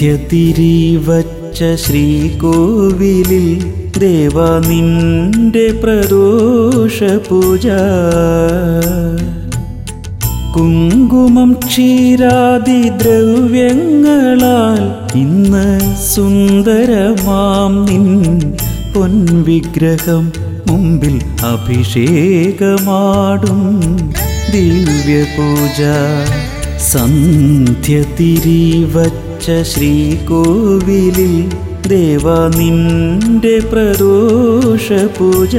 സന്ധ്യതിരിവച്ച ശ്രീകോവിലിൽ ദേവ നിന്റെ പ്രദോഷ പൂജ കുങ്കുമം ക്ഷീരാദി ദ്രവ്യങ്ങളാൽ ഇന്ന് സുന്ദരമാം നിൻ പൊൻവിഗ്രഹം മുമ്പിൽ അഭിഷേകമാടും ദിവ്യപൂജ സന്ധ്യ തിരിവച്ച ശ്രീകോവിലിൽ ദേവ നിന്റെ പ്രദോഷ പൂജ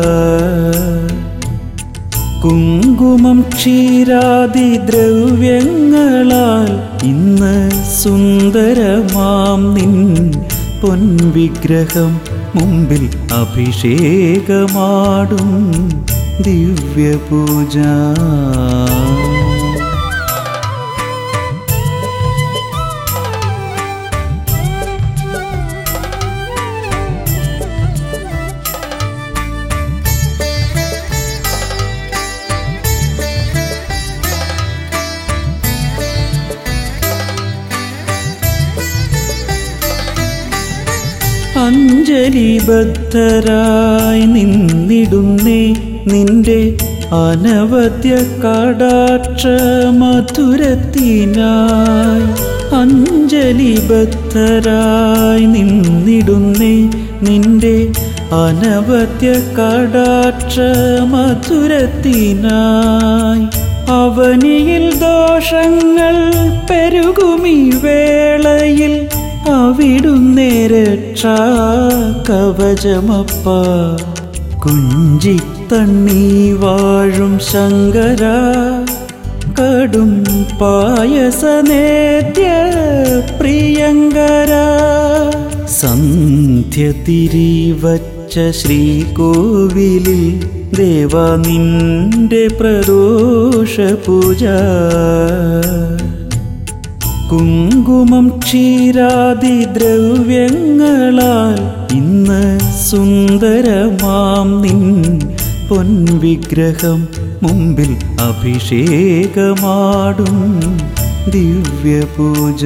കുങ്കുമം ക്ഷീരാദി ദ്രവ്യങ്ങളാൽ ഇന്ന് സുന്ദരമാം നിൻ പൊൻവിഗ്രഹം മുമ്പിൽ അഭിഷേകമാടും ദിവ്യപൂജ അഞ്ജലിബദ്ധരായി നിന്നിടുന്നേ നിന്റെ അനവധ്യ കടാക്ഷ മധുരത്തിനായി അഞ്ജലിബദ്ധരായി നിന്നിടുന്നേ നിന്റെ അനവധ്യ കടാക്ഷ മധുരത്തിനായി അവനിയിൽ ദോഷങ്ങൾ പെരുകുമീ വേളയിൽ അവിടുന്നേ രക്ഷാ കവചമപ്പ കുഞ്ചിത്തണ്ണി വാഴും ശങ്കര കടും പായസനേദ്യ പ്രിയങ്കര സന്ധ്യ തിരിവച്ച ശ്രീകോവിലിൽ ദേവ നിന്റെ പ്രദോഷ പൂജ കുങ്കുമം ക്ഷീരാദി ദ്രവ്യങ്ങളാൽ ഇന്ന് സുന്ദരമാം നിൻ പൊൻവിഗ്രഹം മുമ്പിൽ അഭിഷേകമാടും ദിവ്യപൂജ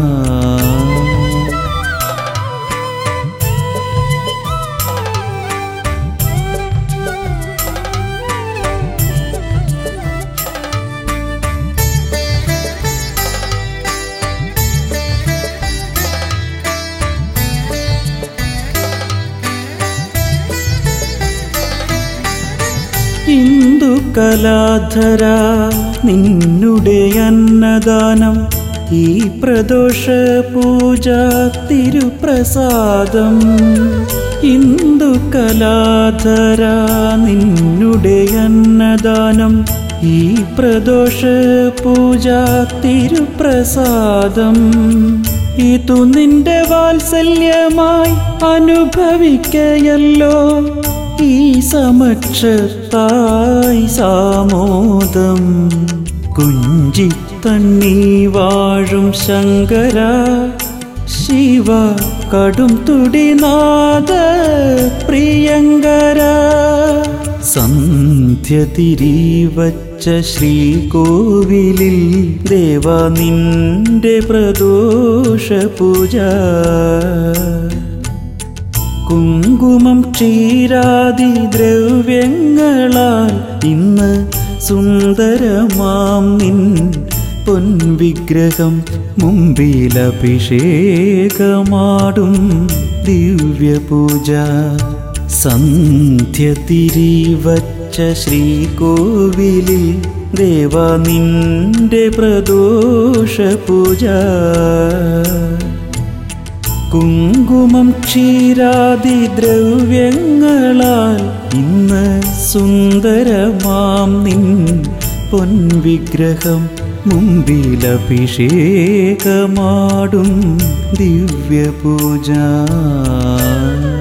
ഹിന്ദു കലാധര നിന്നുടെ അന്നദാനം ഈ പ്രദോഷ പൂജ തിരുപ്രസാദം ഹിന്ദു കലാധര നിന്നുടെ അന്നദാനം ഈ പ്രദോഷ പൂജ തിരുപ്രസാദം ഇതു നിന്റെ വാത്സല്യമായി അനുഭവിക്കയല്ലോ ഈ സമക്ഷത്തായി സാമോദം കുഞ്ചിത്തണ്ണി വാഴും ശങ്കര ശിവ കടും തുടിനാഥ പ്രിയങ്കര സന്ധ്യ തിരിവച്ച ശ്രീകോവിലിൽ ദേവ നിന്റെ പ്രദോഷ പൂജ കുങ്കുമം ക്ഷീരാദി ദ്രവ്യങ്ങളാൽ ഇന്ന് സുന്ദരമാം നിൻ പൊൻവിഗ്രഹം മുമ്പിൽ അഭിഷേകമാടും ദിവ്യപൂജ സന്ധ്യ തിരിവച്ച ശ്രീകോവിലിൽ ദേവ നിന്റെ പ്രദോഷ പൂജ കുങ്കുമം ക്ഷീരാദി ദ്രവ്യങ്ങളാൽ ഇന്ന് സുന്ദരമാം നിൻ പൊൻവിഗ്രഹം മുമ്പിൽ അഭിഷേകമാടും ദിവ്യപൂജ